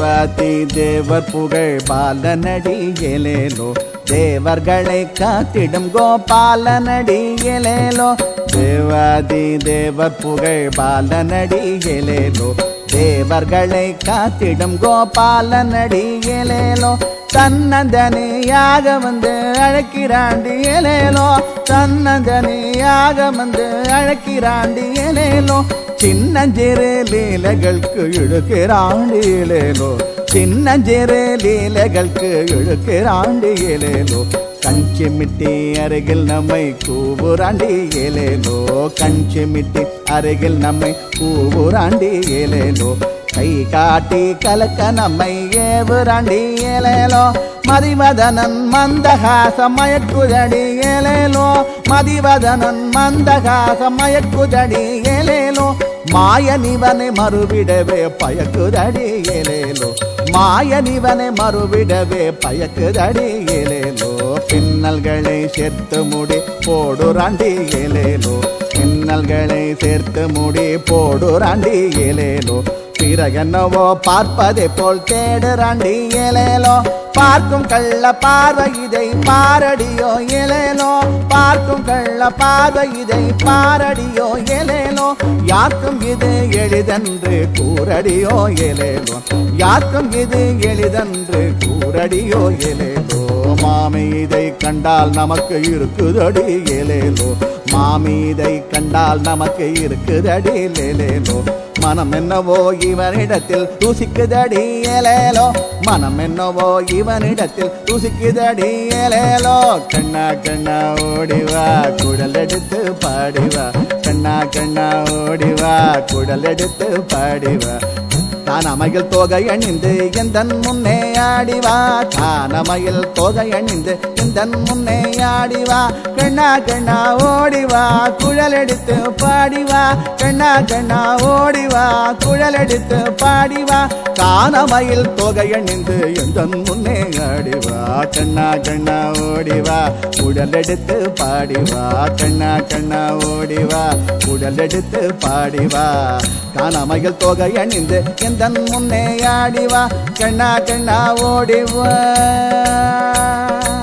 தேவாதி தேவர் புகழ் பாலனடி ஏலேலோ தேவர்களை காத்திடும் கோபாலனடி ஏலேலோ தேவாதி தேவர் புகழ் பாலனடி ஏலேலோ தேவர்களை காத்திடும் கோபாலனடி ஏலேலோ தன்னந்தனியாக வந்து அழைக்கிறாண்டி ஏலேலோ தன்னந்தனியாக வந்து அழைக்கிறாண்டி ஏலேலோ சின்னஞ்சிறு லீலைகளுக்கு இழுக்கிறாண்டி ஏலேலோ சின்னஞ்சிறு லீலைகளுக்கு இழுக்கிறாண்டி ஏலேலோ கஞ்சிமிட்டி அருகில் நம்மை கூவுராண்டி ஏலேலோ கஞ்சிமிட்டி அருகில் நம்மை கூவுராண்டி ஏலேலோ கை காட்டி கலக்க நம்மை ஏவுராண்டி ஏலேலோ மதிவதனன் மந்தகாச மயக்குதடி ஏலேலோ மதிவதனன் மந்தகாச மயக்குதடி ஏலேலோ மாயனிவனை மறுவிடவே பயக்குதடி ஏலேலோ மாயனிவனை மறுவிடவே பயக்குதடி ஏலேலோ பின்னல்களை சேர்த்து முடி போடுறாண்டி ஏலேலோ பின்னல்களை சேர்த்து முடி போடுறாண்டி ஏலேலோ பிறகென்னவோ பார்ப்பதை போல் தேடுறாண்டி ஏலேலோ பார்க்கும் கள்ள பார்வை இதை பாரடியோ ஏலேலோ பார்க்கும் கள்ள பார்வை இதை பாரடியோ ஏலேலோ யாருக்கும் இது எளிதென்று கூறடியோ ஏலேலோ யாருக்கும் இது எளிதென்று கூறடியோ ஏலேலோ மாமி இதை கண்டால் நமக்கு இருக்குதடி ஏலேலோ மாமி இதை கண்டால் நமக்கு இருக்குதடி லேலேலோ மனம் என்னவோ இவனிடத்தில் ருசிக்குதடி ஏலேலோ மனம் என்னவோ இவனிடத்தில் ருசிக்குதடி ஏலேலோ கண்ணா கண்ணா ஓடிவா குடல் எடுத்து பாடிவா கண்ணா கண்ணா ஓடிவா குடல் எடுத்து பாடிவா தானமையில் தொகை அணிந்து எந்தன் முன்னே ஆடிவா தானமையில் தொகை அணிந்து எந்தன் முன்னே ஆடிவா கண்ணா கண்ணா ஓடிவா குழல் எடுத்து பாடிவா கண்ணா கண்ணா ஓடிவா குழல் எடுத்து பாடிவா தானமையில் தொகை அணிந்து எந்தன் முன்னே ஆடிவா கண்ணா கண்ணா ஓடிவா குழல் எடுத்து பாடிவா கண்ணா கண்ணா ஓடிவா குழல் எடுத்து பாடிவா காணமையில் தொகை அணிந்து எந்தன் முன்னே ஆடிவா கண்ணா கண்ணா ஓடிவா